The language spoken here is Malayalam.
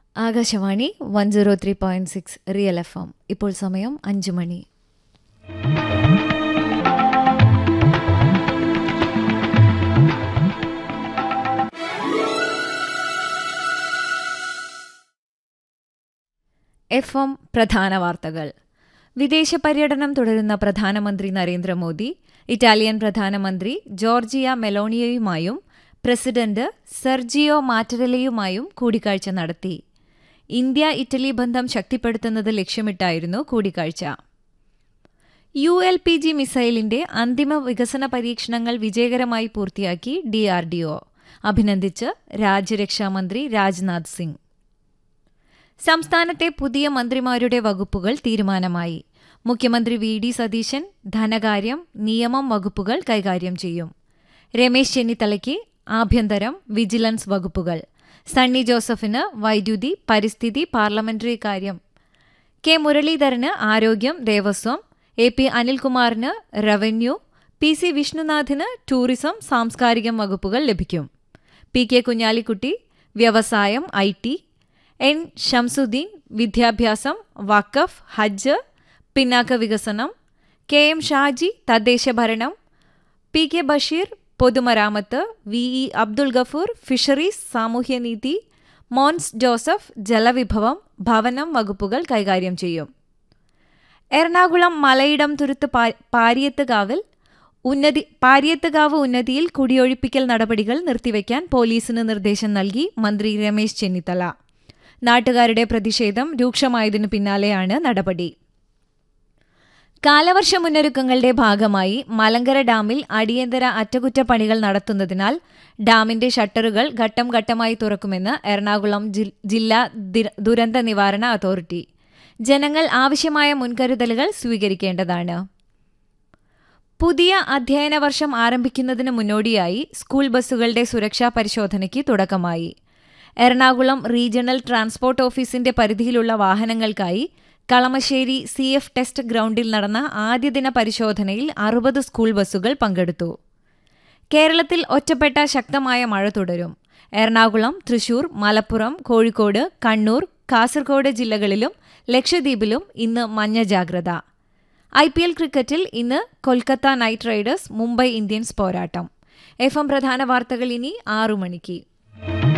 Akashvani one zero three point six real FM എം ഇപ്പോൾ സമയം അഞ്ച് മണി എഫ് എം പ്രധാന വാർത്തകൾ വിദേശ പര്യടനം തുടരുന്ന പ്രധാനമന്ത്രി നരേന്ദ്രമോദി ഇറ്റാലിയൻ പ്രധാനമന്ത്രി ജോർജിയ മെലോണിയയുമായും പ്രസിഡന്റ് സെർജിയോ മാറ്ററലയുമായും കൂടിക്കാഴ്ച നടത്തി ഇന്ത്യ ഇറ്റലി ബന്ധം ശക്തിപ്പെടുത്തുന്നത് ലക്ഷ്യമിട്ടായിരുന്നു കൂടിക്കാഴ്ച യു എൽ പി ജി മിസൈലിന്റെ അന്തിമ വികസന പരീക്ഷണങ്ങൾ വിജയകരമായി പൂർത്തിയാക്കി ഡിആർഡിഒ അഭിനന്ദിച്ച് രാജ്യരക്ഷാമന്ത്രി രാജ്നാഥ് സിംഗ് സംസ്ഥാനത്തെ പുതിയ മന്ത്രിമാരുടെ വകുപ്പുകൾ തീരുമാനമായി മുഖ്യമന്ത്രി വി ഡി സതീശൻ ധനകാര്യം നിയമം വകുപ്പുകൾ കൈകാര്യം ചെയ്യും രമേശ് ചെന്നിത്തലയ്ക്ക് ആഭ്യന്തരം വിജിലൻസ് വകുപ്പുകൾ സണ്ണി ജോസഫിന് വൈദ്യുതി പരിസ്ഥിതി പാർലമെന്ററി കാര്യം കെ മുരളീധരന് ആരോഗ്യം ദേവസ്വം എ പി അനിൽകുമാറിന് റവന്യൂ പി സി വിഷ്ണുനാഥിന് ടൂറിസം സാംസ്കാരികം വകുപ്പുകൾ ലഭിക്കും പി കെ കുഞ്ഞാലിക്കുട്ടി വ്യവസായം ഐ ടി എൻ ഷംസുദ്ദീൻ വിദ്യാഭ്യാസം വഖഫ് ഹജ്ജ് പിന്നാക്ക വികസനം കെ എം ഷാജി തദ്ദേശ ഭരണം പി കെ ബഷീർ പൊതുമരാമത്ത് V E Abdul Gafoor fisheries സാമൂഹ്യനീതി മോൻസ് ജോസഫ് ജലവിഭവം ഭവനം വകുപ്പുകൾ കൈകാര്യം ചെയ്യും എറണാകുളം മലയിടം തുരുത്ത് പാരിയത്തുകാവിൽ ഉന്നതി പാരിയത്തുകാവ് ഉന്നതിയിൽ കുടിയൊഴിപ്പിക്കൽ നടപടികൾ നിർത്തിവെക്കാൻ പോലീസിന് നിർദ്ദേശം നൽകി മന്ത്രി രമേശ് ചെന്നിത്തല നാട്ടുകാരുടെ പ്രതിഷേധം രൂക്ഷമായതിനു പിന്നാലെയാണ് നടപടി കാലവർഷ മുന്നൊരുക്കങ്ങളുടെ ഭാഗമായി മലങ്കര ഡാമിൽ അടിയന്തര അറ്റകുറ്റപ്പണികൾ നടത്തുന്നതിനാൽ ഡാമിന്റെ ഷട്ടറുകൾ ഘട്ടം ഘട്ടമായി തുറക്കുമെന്ന് എറണാകുളം ജില്ലാ ദുരന്ത നിവാരണ അതോറിറ്റി ജനങ്ങൾ ആവശ്യമായ മുൻകരുതലുകൾ സ്വീകരിക്കേണ്ടതാണ് പുതിയ അധ്യയന വർഷം ആരംഭിക്കുന്നതിന് മുന്നോടിയായി സ്കൂൾ ബസ്സുകളുടെ സുരക്ഷാ പരിശോധനയ്ക്ക് തുടക്കമായി എറണാകുളം റീജിയണൽ ട്രാൻസ്പോർട്ട് ഓഫീസിന്റെ പരിധിയിലുള്ള വാഹനങ്ങൾക്കായി കളമശ്ശേരി സി എഫ് ടെസ്റ്റ് ഗ്രൗണ്ടിൽ നടന്ന ആദ്യദിന പരിശോധനയിൽ അറുപത് സ്കൂൾ ബസ്സുകൾ പങ്കെടുത്തു കേരളത്തിൽ ഒറ്റപ്പെട്ട ശക്തമായ മഴ തുടരും എറണാകുളം തൃശൂർ മലപ്പുറം കോഴിക്കോട് കണ്ണൂർ കാസർഗോഡ് ജില്ലകളിലും ലക്ഷദ്വീപിലും ഇന്ന് മഞ്ഞ ജാഗ്രത ഐ പി എൽ ക്രിക്കറ്റിൽ ഇന്ന് Kolkata knight riders Mumbai Indians പോരാട്ടം എഫ് എം പ്രധാന വാർത്തകൾ ഇനി ആറു മണിക്ക്